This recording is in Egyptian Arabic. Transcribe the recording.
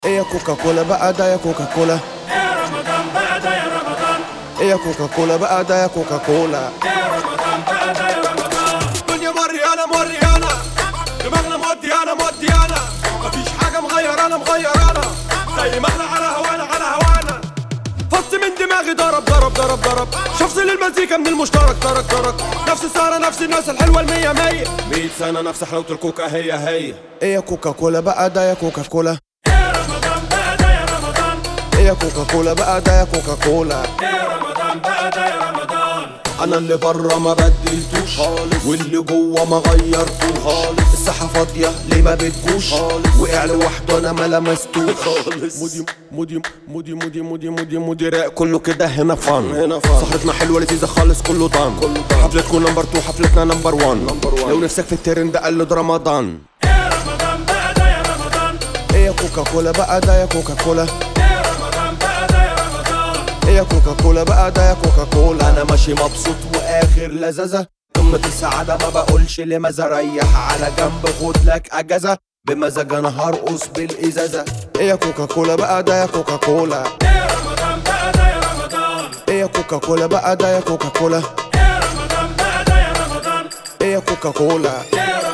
ايه يا كوكا كولا بقى ده يا كوكا كولا يا رمضان بقى ده يا رمضان ايه يا كوكا كولا بقى ده يا كوكا كولا يا رمضان بقى ده يا رمضان الدنيا مريانة مريانة دماغنا موديانة موديانة مفيش حاجة مغيرانا مغيرانا زي ما احنا على هوانا على هوانا فص من دماغي ضرب ضرب ضرب ضرب شخص للمزيكا من المشترك ترك ترك نفس السهرة نفس الناس الحلوة المية مية مية سنة نفس حلاوة الكوكا هي هي ايه يا كوكا كولا بقى ده يا كوكا كولا يا رمضان بقى ده يا رمضان ايه يا كوكا كولا بقى ده يا كوكا كولا يا رمضان بقى ده يا رمضان انا اللي بره ما بدلتوش خالص واللي جوه ما غيرتوش خالص الساحه فاضيه ليه ما بتجوش خالص وقع لوحده انا ما لمستوش خالص مودي مودي مودي مودي مودي مودي مودي راق كله كده هنا فن هنا فن سهرتنا حلوه لذيذه خالص كله ضن حفلتكم نمبر 2 حفلتنا نمبر 1 لو نفسك في الترند قلد رمضان يا رمضان بقى ده يا رمضان ايه يا كوكا كولا بقى ده يا كوكا كولا يا رمضان بقى ده يا رمضان ايه يا كوكا كولا بقى ده يا كوكا كولا انا ماشي مبسوط واخر لذاذه قمة السعادة ما بقولش لماذا ريح على جنب خد لك اجازة بمزاج انا هرقص بالازازة ايه يا كوكا كولا بقى ده يا كوكا كولا يا رمضان بقى ده يا رمضان ايه يا كوكا كولا بقى ده يا كوكا كولا يا رمضان بقى ده يا رمضان ايه يا كوكا كولا يا